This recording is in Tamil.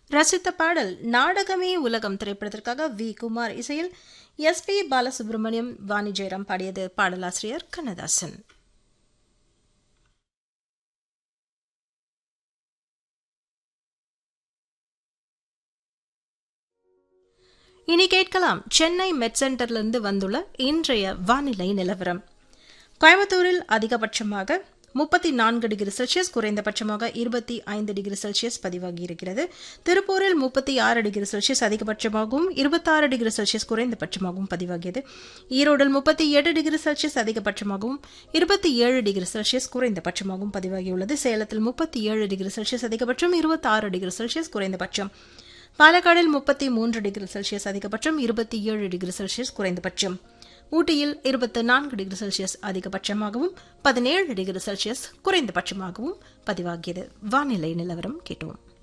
ரசித்த பாடல் நாடகமே உலகம் திரைப்படத்திற்காக வி குமார் இசையில் எஸ் பி பாலசுப்ரமணியம் வாணி ஜெயராம் பாடியது பாடலாசிரியர் கண்ணதாசன் இனி கேட்கலாம் சென்னை மெட் சென்டர்லிருந்து வந்துள்ள இன்றைய வானிலை நிலவரம் கோயம்புத்தூரில் அதிகபட்சமாக முப்பத்தி நான்கு டிகிரி செல்சியஸ் குறைந்தபட்சமாக இருபத்தி ஐந்து டிகிரி செல்சியஸ் பதிவாகியிருக்கிறது திருப்பூரில் முப்பத்தி ஆறு டிகிரி செல்சியஸ் அதிகபட்சமாகவும் இருபத்தாறு டிகிரி செல்சியஸ் குறைந்தபட்சமாகவும் பதிவாகியது ஈரோடில் முப்பத்தி எட்டு டிகிரி செல்சியஸ் அதிகபட்சமாகவும் இருபத்தி ஏழு டிகிரி செல்சியஸ் குறைந்தபட்சமாகவும் பதிவாகியுள்ளது சேலத்தில் முப்பத்தி ஏழு டிகிரி செல்சியஸ் அதிகபட்சம் இருபத்தாறு டிகிரி செல்சியஸ் குறைந்தபட்சம் பாலக்காடில் முப்பத்தி மூன்று டிகிரி செல்சியஸ் அதிகபட்சம் இருபத்தி ஏழு டிகிரி செல்சியஸ் குறைந்தபட்சம் ஊட்டியில் இருபத்தி நான்கு டிகிரி செல்சியஸ் அதிகபட்சமாகவும் பதினேழு டிகிரி செல்சியஸ் குறைந்தபட்சமாகவும் பதிவாகியது வானிலை நிலவரம் கேட்டோம்